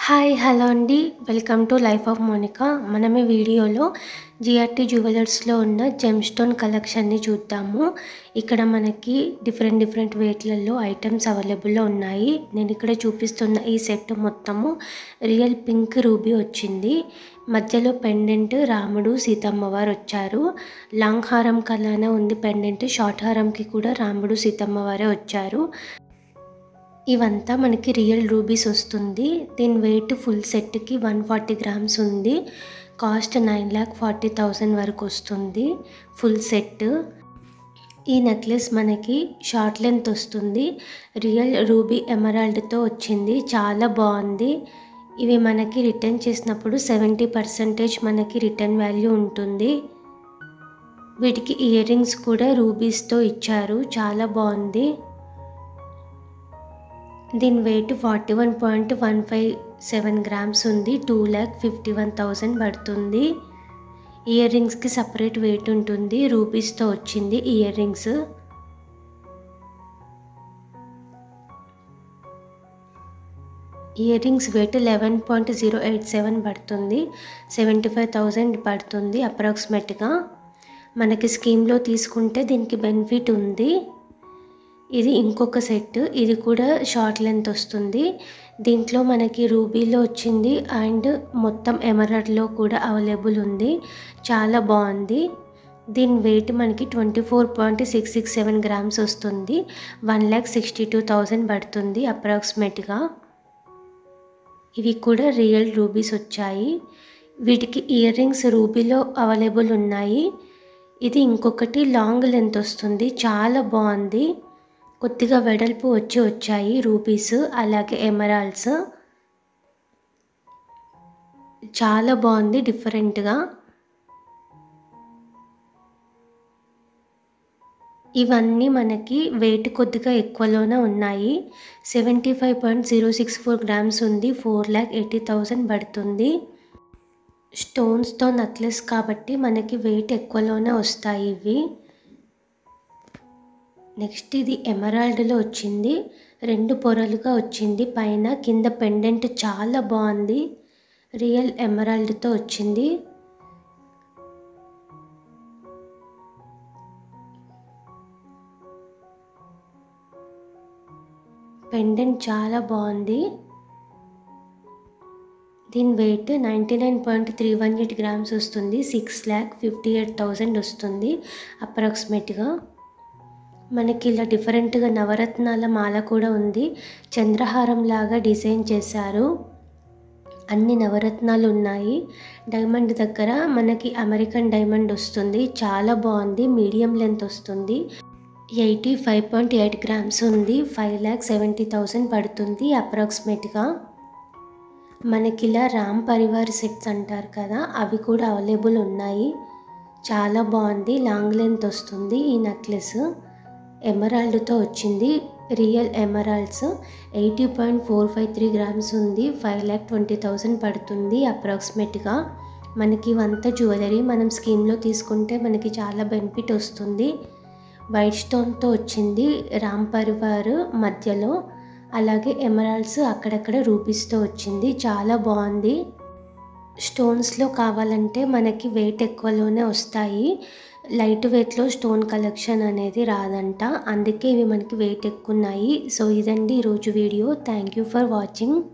hi hello అండి welcome to life of Monika మనం ఈ వీడియోలో జిఆర్టీ జ్యువెలర్స్లో ఉన్న జెమ్ స్టోన్ కలెక్షన్ని చూద్దాము ఇక్కడ మనకి డిఫరెంట్ డిఫరెంట్ వెయిట్లలో ఐటమ్స్ అవైలబుల్లో ఉన్నాయి నేను ఇక్కడ చూపిస్తున్న ఈ సెట్ మొత్తము రియల్ పింక్ రూబీ వచ్చింది మధ్యలో పెండెంట్ రాముడు సీతమ్మ వారు వచ్చారు లాంగ్ హారం కలానే ఉంది పెండెంట్ షార్ట్ హారంకి కూడా రాముడు సీతమ్మ వారే వచ్చారు ఇవంతా మనకి రియల్ రూబీస్ వస్తుంది దీని వెయిట్ ఫుల్ సెట్కి వన్ ఫార్టీ గ్రామ్స్ ఉంది cost nine lakh forty thousand వరకు వస్తుంది ఫుల్ సెట్ ఈ నెక్లెస్ మనకి షార్ట్ లెంత్ వస్తుంది రియల్ రూబీ ఎమరాల్డ్తో వచ్చింది చాలా బాగుంది ఇవి మనకి రిటర్న్ చేసినప్పుడు సెవెంటీ పర్సెంటేజ్ మనకి రిటర్న్ వాల్యూ ఉంటుంది వీటికి ఇయర్ రింగ్స్ కూడా రూబీస్తో ఇచ్చారు చాలా బాగుంది దీని weight forty one point one five seven grams ఉంది two lakh fifty one thousand పడుతుంది ఇయర్ రింగ్స్కి సపరేట్ వెయిట్ ఉంటుంది రూపీస్తో వచ్చింది ear rings ear rings weight eleven point zero eight seven పడుతుంది సెవెంటీ ఫైవ్ థౌజండ్ పడుతుంది అప్రాక్సిమేట్గా మనకి స్కీమ్లో తీసుకుంటే దీనికి బెనిఫిట్ ఉంది ఇది ఇంకొక సెట్ ఇది కూడా షార్ట్ లెంత్ వస్తుంది దీంట్లో మనకి రూబీలో వచ్చింది అండ్ మొత్తం ఎమరల్డ్లో కూడా అవైలబుల్ ఉంది చాలా బాగుంది దీని వెయిట్ మనకి twenty four point six six seven grams వస్తుంది one lakh sixty two thousand పడుతుంది అప్రాక్సిమేట్గా ఇవి కూడా రియల్ రూబీస్ వచ్చాయి వీటికి ఇయర్ రింగ్స్ రూబీలో అవైలబుల్ ఉన్నాయి ఇది ఇంకొకటి లాంగ్ లెంత్ వస్తుంది చాలా బాగుంది కొద్దిగా వెడల్పు వచ్చి వచ్చాయి రూపీస్ అలాగే ఎమరాల్డ్స్ చాలా బాగుంది డిఫరెంట్గా ఇవన్నీ మనకి వెయిట్ కొద్దిగా ఎక్కువలోనే ఉన్నాయి seventy five point zero six four grams ఉంది ఫోర్ ల్యాక్ ఎయిటీ థౌజండ్ పడుతుంది స్టోన్స్తో నెక్లెస్ కాబట్టి మనకి వెయిట్ ఎక్కువలోనే వస్తాయి ఇవి నెక్స్ట్ ఇది ఎమరాల్డ్లో వచ్చింది రెండు పొరలుగా వచ్చింది పైన కింద పెండెంట్ చాలా బాగుంది రియల్ ఎమరాల్డ్తో వచ్చింది పెండెంట్ చాలా బాగుంది దీని weight ninety nine point three one eight grams వస్తుంది six lakh fifty eight thousand వస్తుంది అప్రాక్సిమేట్గా మనకి ఇలా డిఫరెంట్గా నవరత్నాల మాల కూడా ఉంది చంద్రహారం లాగా డిజైన్ చేశారు అన్ని నవరత్నాలు ఉన్నాయి డైమండ్ దగ్గర మనకి అమెరికన్ డైమండ్ వస్తుంది చాలా బాగుంది మీడియం లెంత్ వస్తుంది eighty five point eight grams ఉంది ఫైవ్ ల్యాక్ సెవెంటీ థౌజండ్ పడుతుంది అప్రాక్సిమేట్గా మనకి ఇలా రామ్ పరివార్ సెట్స్ అంటారు కదా అవి కూడా అవైలబుల్ ఉన్నాయి చాలా బాగుంది లాంగ్ లెంత్ వస్తుంది ఈ నెక్లెస్ ఎమరాల్డ్తో వచ్చింది real emeralds eighty point four five three grams ఉంది ఫైవ్ ల్యాక్ ట్వంటీ థౌజండ్ పడుతుంది అప్రాక్సిమేట్గా మనకి ఇవంతా జ్యువెలరీ మనం స్కీమ్లో తీసుకుంటే మనకి చాలా బెనిఫిట్ వస్తుంది వైట్ స్టోన్తో వచ్చింది రామ్ పరివార్ మధ్యలో అలాగే ఎమరాల్డ్స్ అక్కడక్కడ రూపీస్తో వచ్చింది చాలా బాగుంది స్టోన్స్లో కావాలంటే మనకి వెయిట్ ఎక్కువలోనే వస్తాయి లైట్ వెయిట్లో స్టోన్ కలెక్షన్ అనేది రాదంట అందుకే ఇవి మనకి వెయిట్ ఎక్కువ ఉన్నాయి సో ఇదండి ఈరోజు video thank you for watching